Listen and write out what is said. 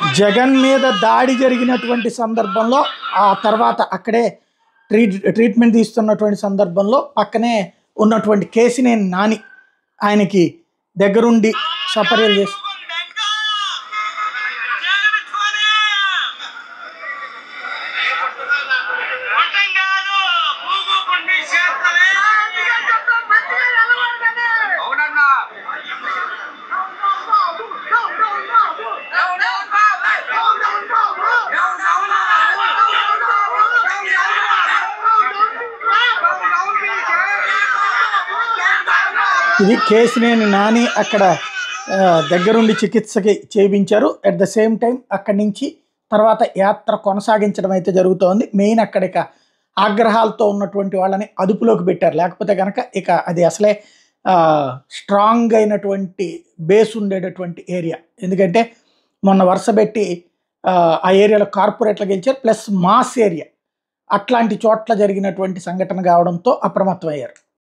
జగన్ మీద దాడి జరిగినటువంటి సందర్భంలో ఆ తర్వాత అక్కడే ట్రీట్ ట్రీట్మెంట్ తీస్తున్నటువంటి సందర్భంలో పక్కనే ఉన్నటువంటి కేసినేని నాని ఆయనకి దగ్గరుండి సపర్యలు చేసి అవునన్నా ఇది కేసినేని నాని అక్కడ ఆ, దగ్గరుండి చికిత్సకి చేయించారు అట్ ద సేమ్ టైం అక్కడి నుంచి తర్వాత యాత్ర కొనసాగించడం అయితే జరుగుతోంది మెయిన్ అక్కడ ఇక ఆగ్రహాలతో ఉన్నటువంటి వాళ్ళని అదుపులోకి పెట్టారు లేకపోతే కనుక ఇక అది అసలే స్ట్రాంగ్ అయినటువంటి బేస్ ఉండేటటువంటి ఏరియా ఎందుకంటే మొన్న వరుస పెట్టి ఆ, ఆ ఏరియాలో కార్పొరేట్లు గెలిచారు ప్లస్ మాస్ ఏరియా అట్లాంటి చోట్ల జరిగినటువంటి సంఘటన కావడంతో అప్రమత్తమయ్యారు